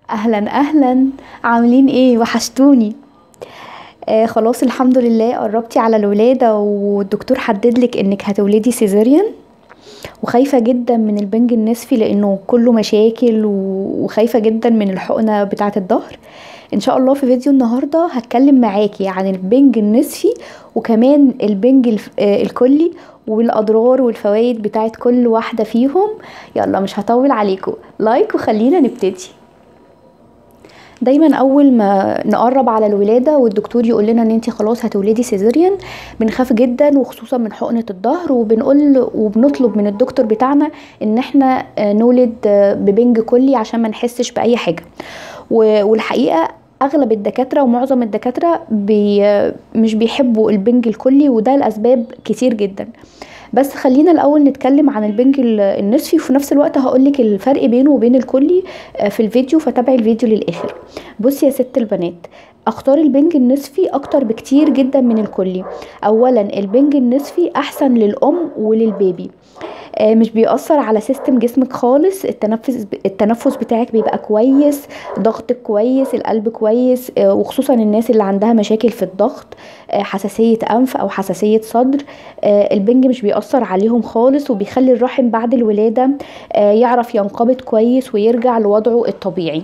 اهلا اهلا عاملين ايه وحشتوني آه خلاص الحمد لله قربتي على الولاده والدكتور حددلك انك هتولدي سيزاريان وخايفه جدا من البنج النصفي لانه كله مشاكل و- وخايفه جدا من الحقنه بتاعه الظهر ان شاء الله في فيديو النهارده هتكلم معاكي عن البنج النصفي وكمان البنج الف- آه، الكلي والاضرار والفوائد بتاعه كل واحده فيهم يلا مش هطول عليكم لايك وخلينا نبتدي دايما اول ما نقرب على الولاده والدكتور يقول لنا ان انت خلاص هتولدي سيزيريان بنخاف جدا وخصوصا من حقنه الظهر وبنقول وبنطلب من الدكتور بتاعنا ان احنا آه، نولد آه، ببنج كلي عشان ما نحسش باي حاجه و- والحقيقه اغلب الدكاتره ومعظم الدكاتره بي مش بيحبوا البنج الكلي وده لاسباب كتير جدا بس خلينا الاول نتكلم عن البنج ال- النصفي وفي نفس الوقت هقولك الفرق بينه وبين الكلي آه، في الفيديو فتابعي الفيديو للاخر بصي يا ست البنات اختار البنج النصفي اكتر بكتير جدا من الكلي اولا البنج النصفي احسن للام وللبيبي آه، مش بيأثر على سيستم جسمك خالص التنفس التنفس بتاعك بيبقى كويس ضغطك كويس القلب كويس آه، وخصوصا الناس اللي عندها مشاكل في الضغط آه، حساسية أنف أو حساسية صدر آه، البنج مش بيأثر عليهم خالص وبيخلي الرحم بعد الولادة آه، يعرف ينقبض كويس ويرجع لوضعه الطبيعي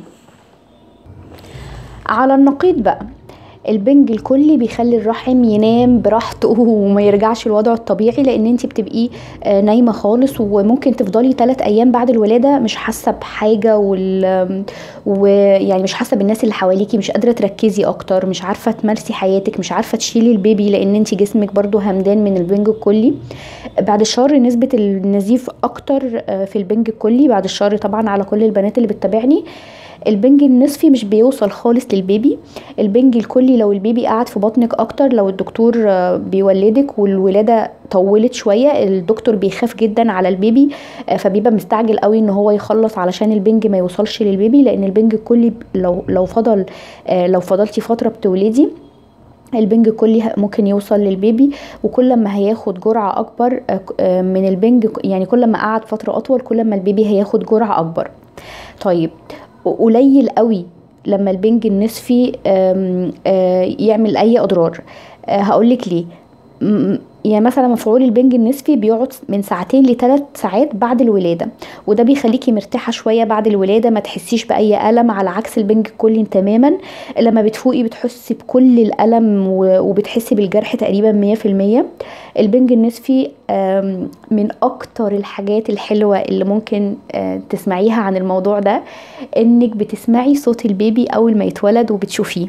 على النقيض بقى البنج الكلي بيخلي الرحم ينام براحته وما يرجعش لوضعه الطبيعي لان انت بتبقي آه، نايمه خالص وممكن تفضلي 3 ايام بعد الولاده مش حاسه بحاجه وال ويعني مش حاسه بالناس اللي حواليكي مش قادره تركزي اكتر مش عارفه تمارسي حياتك مش عارفه تشيلي البيبي لان انت جسمك برضو همدان من البنج الكلي بعد الشهر نسبه النزيف اكتر آه، في البنج الكلي بعد الشهر طبعا على كل البنات اللي بتتابعني البنج النصفي مش بيوصل خالص للبيبي البنج الكلي لو البيبي قعد في بطنك اكتر لو الدكتور آه، بيولدك والولاده طولت شويه الدكتور بيخاف جدا على البيبي آه، فبيبقى مستعجل قوي ان هو يخلص علشان البنج ما يوصلش للبيبي لان البنج الكلي لو لو فضل آه، لو فضلتي فتره بتولدي البنج الكلي ه- ممكن يوصل للبيبي وكل ما هياخد جرعة أكبر آه، ك- آه، من البنج يعني كل ما قعد فترة أطول كل ما البيبي هياخد جرعة أكبر طيب قليل قوي لما البنج النصفي آم، آه، يعمل أي أضرار آه، هقولك ليه م- يعني مثلا مفعول البنج النصفي بيقعد من ساعتين لثلاث ساعات بعد الولادة وده بيخليكي مرتاحة شوية بعد الولادة ما تحسيش بأي ألم على عكس البنج الكلي تماما لما بتفوقي بتحسي بكل الألم و- وبتحسي بالجرح تقريبا مية في المية البنج النصفي آم، من أكتر الحاجات الحلوة اللي ممكن آه، تسمعيها عن الموضوع ده إنك بتسمعي صوت البيبي أول ما يتولد وبتشوفيه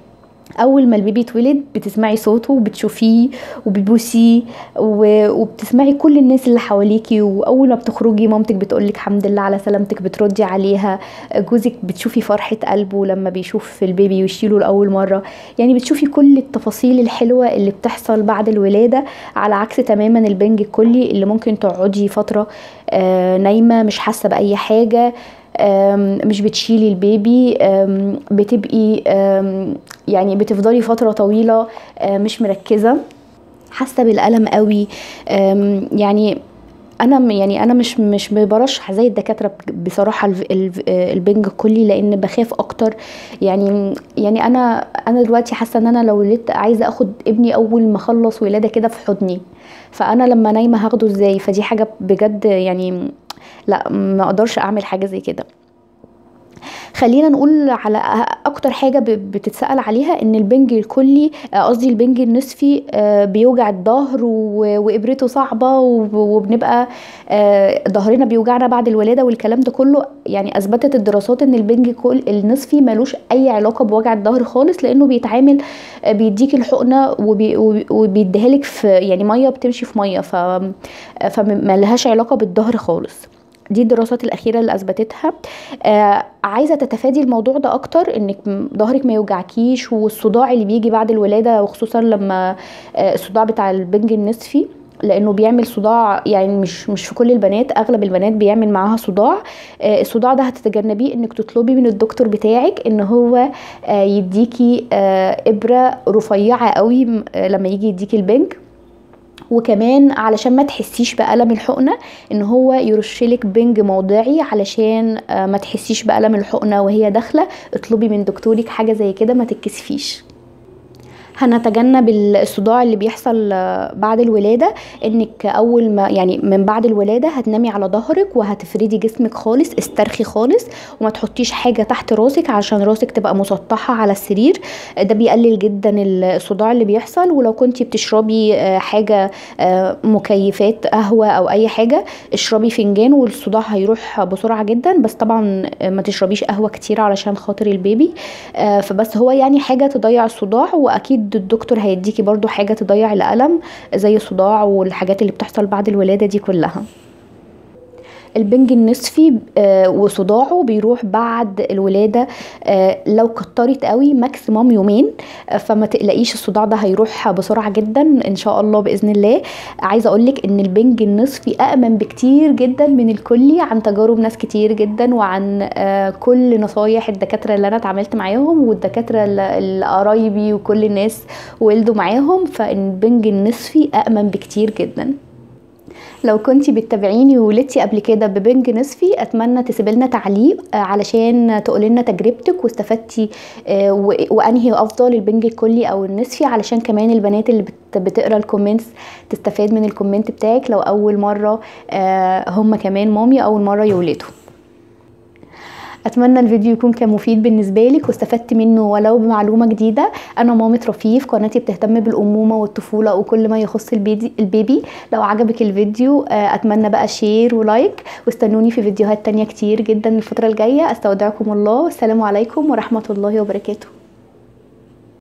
اول ما البيبي يتولد بتسمعي صوته وبتشوفيه وبتبوسيه و- وبتسمعي كل الناس اللي حواليكي واول ما بتخرجي مامتك بتقولك الحمد لله على سلامتك بتردي عليها جوزك بتشوفي فرحة قلبه لما بيشوف البيبي ويشيله لأول مرة يعني بتشوفي كل التفاصيل الحلوة اللي بتحصل بعد الولادة على عكس تماما البنج الكلي اللي ممكن تقعدي فترة آه، نايمة مش حاسة بأي حاجة آم، مش بتشيلي البيبي آم، بتبقي آم، يعني بتفضلي فترة طويلة آه، مش مركزة حاسة بالألم قوي آم، يعني انا م- يعني انا مش مش برشح زي الدكاتره ب- بصراحه الف- الف- آه، البنج الكلي لان بخاف اكتر يعني يعني انا انا دلوقتي حاسه ان انا لو ولدت عايزه اخد ابني اول ما اخلص ولاده كده في حضني فانا لما نايمه هاخده ازاي فدي حاجه بجد يعني لا ما اقدرش اعمل حاجه زي كده خلينا نقول على اكتر حاجه ب- بتتسال عليها ان البنج الكلي آه، قصدي البنج النصفي آه، بيوجع الظهر و- وابرته صعبه وب- وبنبقى آه، ظهرنا بيوجعنا بعد الولاده والكلام ده كله يعني اثبتت الدراسات ان البنج كل النصفي ملوش اي علاقه بوجع الظهر خالص لانه بيتعامل آه، بيديك الحقنه وبي- وبي- وبيديها لك في يعني ميه بتمشي في ميه ف فما لهاش علاقه بالظهر خالص دي الدراسات الأخيرة اللي أثبتتها آه عايزة تتفادي الموضوع ده أكتر إنك م- ظهرك ما يوجعكيش والصداع اللي بيجي بعد الولادة وخصوصا لما آه الصداع بتاع البنج النصفي لانه بيعمل صداع يعني مش مش في كل البنات اغلب البنات بيعمل معاها صداع آه الصداع ده هتتجنبيه انك تطلبي من الدكتور بتاعك ان هو آه يديكي آه ابره رفيعه قوي م- آه لما يجي يديكي البنج وكمان علشان ما تحسيش بألم الحقنة ان هو يرشلك بنج موضعي علشان آه، ما تحسيش بألم الحقنة وهي داخلة اطلبي من دكتورك حاجة زي كده ما تتكسفيش هنتجنب الصداع اللي بيحصل آه، بعد الولادة انك اول ما يعني من بعد الولادة هتنامي على ظهرك وهتفردي جسمك خالص استرخي خالص وما تحطيش حاجة تحت راسك عشان راسك تبقى مسطحة على السرير ده بيقلل جدا الصداع اللي بيحصل ولو كنتي بتشربي آه، حاجة آه، مكيفات قهوة او اي حاجة اشربي فنجان والصداع هيروح بسرعة جدا بس طبعا ما تشربيش قهوة كتير علشان خاطر البيبي فبس هو يعني حاجة تضيع الصداع واكيد اكيد الدكتور هيديكي برضو حاجه تضيع الالم زي الصداع والحاجات اللي بتحصل بعد الولاده دي كلها البنج النصفي آه، وصداعه بيروح بعد الولاده آه، لو كترت قوي ماكسيموم يومين آه، فما تقلقيش الصداع ده هيروح بسرعه جدا ان شاء الله باذن الله عايزه اقولك ان البنج النصفي امن بكتير جدا من الكلي عن تجارب ناس كتير جدا وعن كل نصايح الدكاتره اللي انا اتعاملت معاهم والدكاتره اللي قرايبي وكل الناس ولدوا معاهم فالبنج النصفي امن بكتير جدا لو كنتي بتتابعيني وولدتي قبل كده ببنج نصفي اتمنى تسيبي لنا تعليق آه، علشان تقولي لنا تجربتك واستفدتي آه، وانهي افضل البنج الكلي او النصفي علشان كمان البنات اللي بتقرا الكومنتس تستفاد من الكومنت بتاعك لو اول مره آه، هم كمان مامي اول مره يولدوا اتمنى الفيديو يكون كان مفيد بالنسبه لك واستفدت منه ولو بمعلومه جديده انا مامة رفيف قناتي بتهتم بالامومه والطفوله وكل ما يخص البيبي لو عجبك الفيديو آه، اتمنى بقى شير ولايك واستنوني في فيديوهات تانية كتير جدا الفتره الجايه استودعكم الله والسلام عليكم ورحمه الله وبركاته